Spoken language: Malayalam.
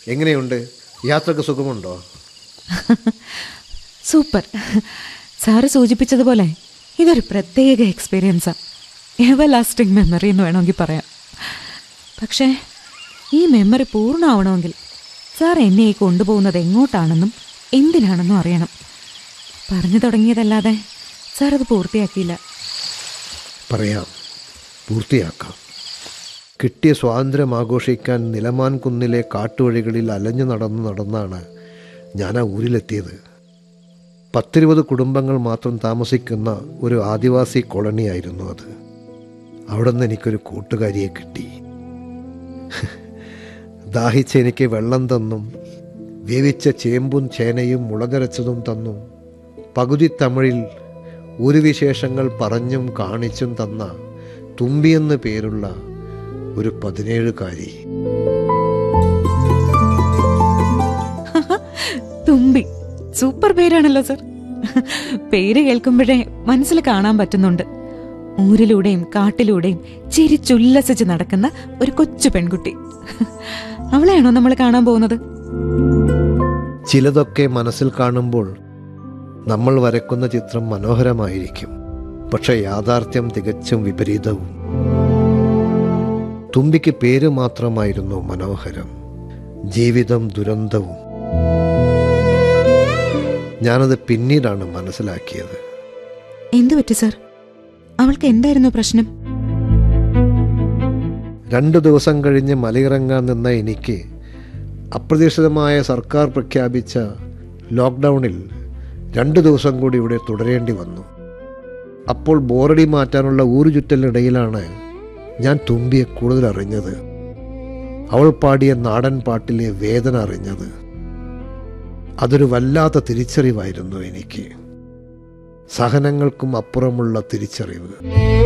എങ്ങനെയുണ്ട് യാത്രക്ക് സുഖമുണ്ടോ സൂപ്പർ സാറ് സൂചിപ്പിച്ചതുപോലെ ഇതൊരു പ്രത്യേക എക്സ്പീരിയൻസാണ് എവർ ലാസ്റ്റിംഗ് മെമ്മറി എന്ന് വേണമെങ്കിൽ പറയാം പക്ഷേ ഈ മെമ്മറി പൂർണ്ണമാവണമെങ്കിൽ സാർ എന്നെ ഈ കൊണ്ടുപോകുന്നത് എങ്ങോട്ടാണെന്നും എന്തിനാണെന്നും അറിയണം പറഞ്ഞു തുടങ്ങിയതല്ലാതെ സാർ അത് പൂർത്തിയാക്കിയില്ല പറയാം പൂർത്തിയാക്കാം കിട്ടിയ സ്വാതന്ത്ര്യം ആഘോഷിക്കാൻ നിലമാൻ കുന്നിലെ കാട്ടുവഴികളിൽ അലഞ്ഞു നടന്ന് നടന്നാണ് ഞാൻ ആ ഊരിലെത്തിയത് പത്തിരുപത് കുടുംബങ്ങൾ മാത്രം താമസിക്കുന്ന ഒരു ആദിവാസി കോളനിയായിരുന്നു അത് അവിടെ നിന്ന് എനിക്കൊരു കൂട്ടുകാരിയെ കിട്ടി ദാഹിച്ച് എനിക്ക് വെള്ളം തന്നും വേവിച്ച ചേമ്പും ചേനയും മുളകരച്ചതും തന്നു പകുതി തമിഴിൽ ഒരു വിശേഷങ്ങൾ പറഞ്ഞും കാണിച്ചും തന്ന തുമ്പിയെന്ന് പേരുള്ള ഒരു പതിനേഴുകാരി തുമ്പി സൂപ്പർ പേരാണല്ലോ സർ പേര് കേൾക്കുമ്പോഴേ മനസ്സിൽ കാണാൻ പറ്റുന്നുണ്ട് ഊരിലൂടെയും കാട്ടിലൂടെയും ചിരിച്ചുല്ലസിച്ച് നടക്കുന്ന ഒരു കൊച്ചു പെൺകുട്ടി അവളെയാണോ നമ്മൾ കാണാൻ പോകുന്നത് ചിലതൊക്കെ മനസ്സിൽ കാണുമ്പോൾ നമ്മൾ വരക്കുന്ന ചിത്രം മനോഹരമായിരിക്കും പക്ഷെ യാഥാർത്ഥ്യം തികച്ചും വിപരീതവും തുമ്പിക്ക് പേര് മാത്രമായിരുന്നു മനോഹരം ജീവിതം ദുരന്തവും ഞാനത് പിന്നീടാണ് മനസ്സിലാക്കിയത് എന്തു പറ്റി സർ അവൾക്ക് എന്തായിരുന്നു പ്രശ്നം രണ്ടു ദിവസം കഴിഞ്ഞ് മലയിറങ്ങാൻ നിന്ന എനിക്ക് അപ്രതീക്ഷിതമായ സർക്കാർ പ്രഖ്യാപിച്ച ലോക്ക്ഡൗണിൽ രണ്ടു ദിവസം കൂടി ഇവിടെ തുടരേണ്ടി വന്നു അപ്പോൾ ബോറടി മാറ്റാനുള്ള ഊരുചുറ്റലിനിടയിലാണ് ഞാൻ തുമ്പിയെ കൂടുതൽ അറിഞ്ഞത് അവൾ പാടിയ നാടൻ പാട്ടിലെ വേദന അറിഞ്ഞത് അതൊരു വല്ലാത്ത തിരിച്ചറിവായിരുന്നു എനിക്ക് സഹനങ്ങൾക്കും അപ്പുറമുള്ള തിരിച്ചറിവ്